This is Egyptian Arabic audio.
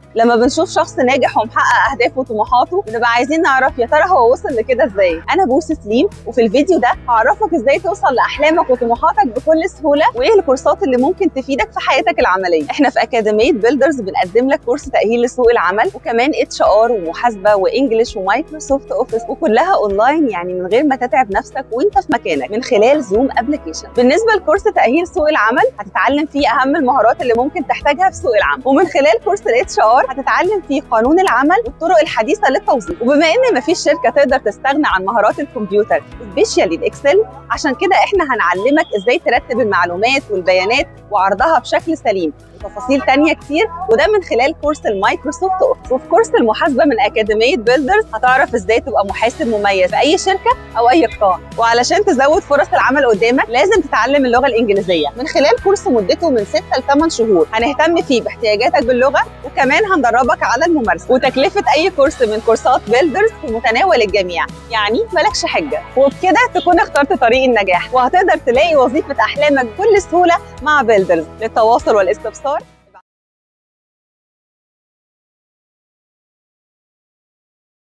لما بنشوف شخص ناجح ومحقق اهدافه وطموحاته بنبقى عايزين نعرف يا ترى هو وصل لكده ازاي انا بوسي سليم وفي الفيديو ده هعرفك ازاي توصل لاحلامك وطموحاتك بكل سهوله وايه الكورسات اللي ممكن تفيدك في حياتك العمليه احنا في اكاديميه بيلدرز بنقدم لك كورس تاهيل لسوق العمل وكمان اتش ار ومحاسبه وانجلش ومايكروسوفت اوفيس وكلها اونلاين يعني من غير ما تتعب نفسك وانت في مكانك من خلال زوم ابلكيشن بالنسبه لكورس تاهيل سوق العمل هتتعلم فيه اهم المهارات اللي ممكن تحتاجها في سوق العمل ومن خلال كورس الاتش ار هتتعلم فيه قانون العمل والطرق الحديثه للتوظيف وبما ان مفيش شركه تقدر تستغنى عن مهارات الكمبيوتر سبيشالي الاكسل عشان كده احنا هنعلمك ازاي ترتب المعلومات والبيانات وعرضها بشكل سليم وتفاصيل تانية كتير وده من خلال كورس المايكروسوفت اوفيس وفي كورس المحاسبه من اكاديميه بيلدرز هتعرف ازاي تبقى محاسب مميز في اي شركه او اي قطاع وعلشان تزود فرص العمل قدامك لازم تتعلم اللغه الانجليزيه من خلال كورس مدته من 6 ل 8 شهور هنهتم فيه باحتياجاتك باللغه وكمان هندربك على الممارسه وتكلفه اي كورس من كورسات بيلدرز في متناول الجميع يعني مالكش حجه وبكده تكون اخترت طريق النجاح وهتقدر تلاقي وظيفه احلامك بكل سهوله مع بيلدرز للتواصل والاستفسار